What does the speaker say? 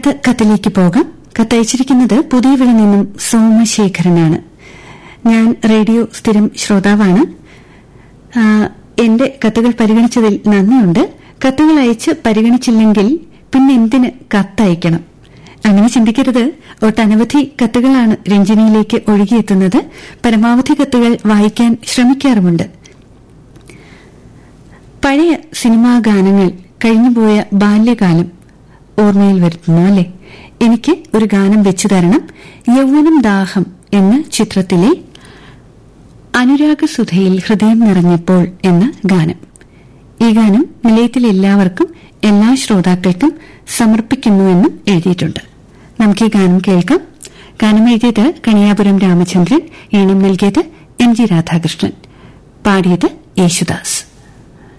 അടുത്ത കത്തിലേക്ക് പോകാം കത്തയച്ചിരിക്കുന്നത് പുതിയവിള നിന്നും സോമശേഖരനാണ് ഞാൻ റേഡിയോ സ്ഥിരം ശ്രോതാവാണ് ആ, എന്റെ കത്തുകൾ പരിഗണിച്ചതിൽ നന്ദിയുണ്ട് കത്തുകൾ അയച്ച് പരിഗണിച്ചില്ലെങ്കിൽ പിന്നെ എന്തിന് കത്തയക്കണം അങ്ങനെ ചിന്തിക്കരുത് ഒട്ടനവധി കത്തുകളാണ് രഞ്ജിനിയിലേക്ക് ഒഴുകിയെത്തുന്നത് പരമാവധി കത്തുകൾ വായിക്കാൻ ശ്രമിക്കാറുമുണ്ട് പഴയ സിനിമാ ഗാനങ്ങൾ കഴിഞ്ഞുപോയ ബാല്യകാലം ഓർമ്മയിൽ വരുത്തുന്നു അല്ലെ എനിക്ക് ഒരു ഗാനം വെച്ചു തരണം യൗവനം ദാഹം എന്ന ചിത്രത്തിലെ അനുരാഗസുധയിൽ ഹൃദയം നിറഞ്ഞപ്പോൾ എന്ന ഗാനം ഈ ഗാനം നിലയത്തിലെ എല്ലാവർക്കും എല്ലാ ശ്രോതാക്കൾക്കും സമർപ്പിക്കുന്നുവെന്നും എഴുതിയിട്ടുണ്ട് നമുക്ക് ഈ ഗാനം കേൾക്കാം ഗാനം എഴുതിയത് കണിയാപുരം രാമചന്ദ്രൻ ഈണം നൽകിയത് എം ജി രാധാകൃഷ്ണൻ പാടിയത് യേശുദാസ്